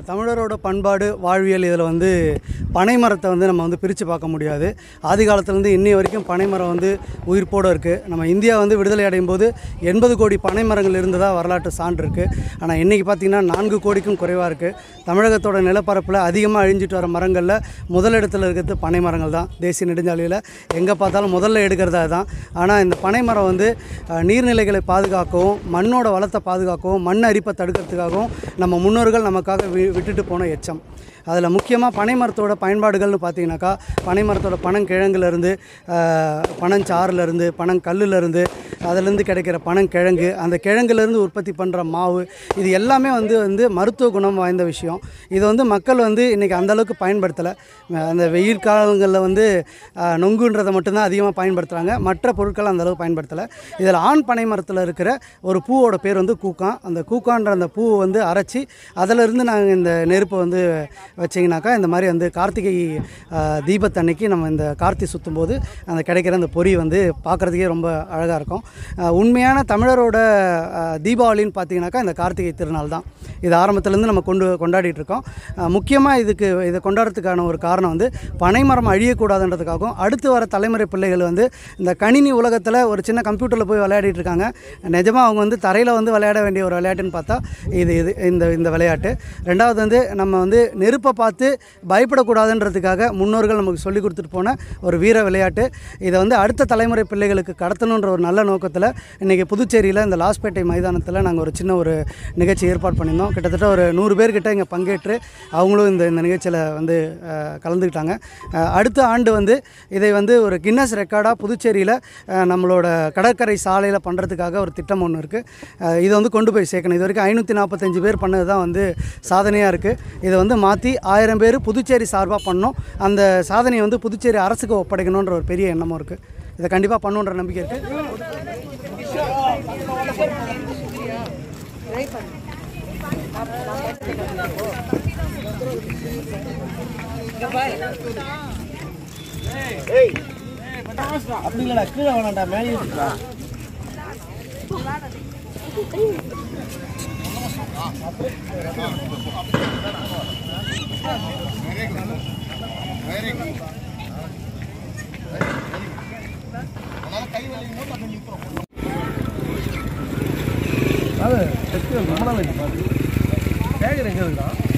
தமிழரோட பண்பாடு வாழ்வியல் இதில் வந்து பனை மரத்தை வந்து நம்ம வந்து பிரித்து பார்க்க முடியாது ஆதி காலத்துலேருந்து இன்னி வரைக்கும் பனை மரம் வந்து உயிர்ப்போடு இருக்குது நம்ம இந்தியா வந்து விடுதலை அடையும் போது எண்பது கோடி பனை மரங்கள் இருந்ததாக வரலாற்று சான்று இருக்குது ஆனால் இன்றைக்கி பார்த்திங்கன்னா நான்கு கோடிக்கும் குறைவாக இருக்குது தமிழகத்தோட நிலப்பரப்பில் அதிகமாக அழிஞ்சிட்டு வர மரங்களில் முதலிடத்தில் இருக்கிறது பனை மரங்கள் தான் தேசிய நெடுஞ்சாலையில் எங்கே பார்த்தாலும் முதல்ல எடுக்கிறதா தான் ஆனால் இந்த பனை மரம் வந்து அஹ், நீர்நிலைகளை பாதுகாக்கவும் மண்ணோட வளத்தை பாதுகாக்கவும் மண் அரிப்பை தடுக்கிறதுக்காகவும் நம்ம முன்னோர்கள் நமக்காக வி விட்டுட்டு போன எச்சம் அதில் முக்கியமாக பனை மரத்தோட பயன்பாடுகள்னு பார்த்தீங்கன்னாக்கா பனை மரத்தோட பனங்கிழங்குலேருந்து பனஞ்சாறுலேருந்து பனங்கல்லுலேருந்து அதுலேருந்து கிடைக்கிற பனங்கிழங்கு அந்த கிழங்குலேருந்து உற்பத்தி பண்ணுற மாவு இது எல்லாமே வந்து வந்து மருத்துவ குணம் வாய்ந்த விஷயம் இதை வந்து மக்கள் வந்து இன்றைக்கி அந்தளவுக்கு பயன்படுத்தலை அந்த வெயில் காலங்களில் வந்து அஹ், நொங்குன்றதை மட்டும்தான் அதிகமாக பயன்படுத்துகிறாங்க மற்ற பொருட்கள் அந்த அளவுக்கு பயன்படுத்தலை இதில் ஆண் பனை மரத்தில் இருக்கிற ஒரு பூவோட பேர் வந்து கூக்கான் அந்த கூக்கான்ற அந்த பூவை வந்து அரைச்சி அதிலிருந்து நாங்கள் இந்த நெருப்பை வந்து வச்சிங்கனாக்கா இந்த மாதிரி வந்து கார்த்திகை அஹ், தீபத்தன்னைக்கு நம்ம இந்த கார்த்தி சுற்றும் போது அந்த கிடைக்கிற அந்த பொறி வந்து பார்க்குறதுக்கே ரொம்ப அழகாக இருக்கும் அஹ், உண்மையான தமிழரோட அஹ், தீபாவளின்னு பார்த்தீங்கன்னாக்கா இந்த கார்த்திகை திருநாள் தான் இது ஆரம்பத்துலேருந்து நம்ம கொண்டு கொண்டாடிட்டு இருக்கோம் முக்கியமாக இதுக்கு இதை கொண்டாடுறதுக்கான ஒரு காரணம் வந்து பனைமரம் அழியக்கூடாதுன்றதுக்காகவும் அடுத்து வர தலைமுறை பிள்ளைகள் வந்து இந்த கணினி உலகத்தில் ஒரு சின்ன கம்ப்யூட்டரில் போய் விளையாடிட்டு இருக்காங்க நிஜமாக அவங்க வந்து தரையில் வந்து விளையாட வேண்டிய ஒரு விளையாட்டுன்னு பார்த்தா இது இது இந்த இந்த விளையாட்டு ரெண்டாவது வந்து நம்ம வந்து நெருப்பை பார்த்து பயப்படக்கூடாதுன்றதுக்காக முன்னோர்கள் நமக்கு சொல்லி கொடுத்துட்டு போன ஒரு வீர விளையாட்டு இதை வந்து அடுத்த தலைமுறை பிள்ளைகளுக்கு கடத்தணுன்ற ஒரு நல்ல நோக்கத்தில் இன்றைக்கி புதுச்சேரியில் இந்த லாஸ்பேட்டை மைதானத்தில் நாங்கள் ஒரு சின்ன ஒரு நிகழ்ச்சி ஏற்பாடு பண்ணியிருந்தோம் கிட்டத்தட்ட ஒரு நூறு பேர்கிட்ட இங்கே பங்கேற்று அவங்களும் இந்த இந்த நிகழ்ச்சியில் வந்து அஹ், கலந்துக்கிட்டாங்க அஹ், அடுத்த ஆண்டு வந்து இதை வந்து ஒரு கின்னஸ் ரெக்கார்டாக புதுச்சேரியில் அஹ், நம்மளோட கடற்கரை சாலையில் பண்ணுறதுக்காக ஒரு திட்டம் ஒன்று இருக்குது இதை வந்து கொண்டு போய் சேர்க்கணும் இது வரைக்கும் ஐநூற்றி நாற்பத்தஞ்சு பேர் பண்ணது தான் வந்து சாதனையாக இருக்குது இதை வந்து மாற்றி ஆயிரம் பேர் புதுச்சேரி சார்பாக பண்ணோம் அந்த சாதனையை வந்து புதுச்சேரி அரசுக்கு ஒப்படைக்கணுன்ற ஒரு பெரிய எண்ணமும் இருக்குது இதை கண்டிப்பாக பண்ணுன்ற நம்பிக்கை இருக்குது அப்படி இல்லடா கீழே வேணாம்டா மேலே இருக்கா அது ரொம்ப நாள் கேட்குறேன் எங்கே இருக்கான்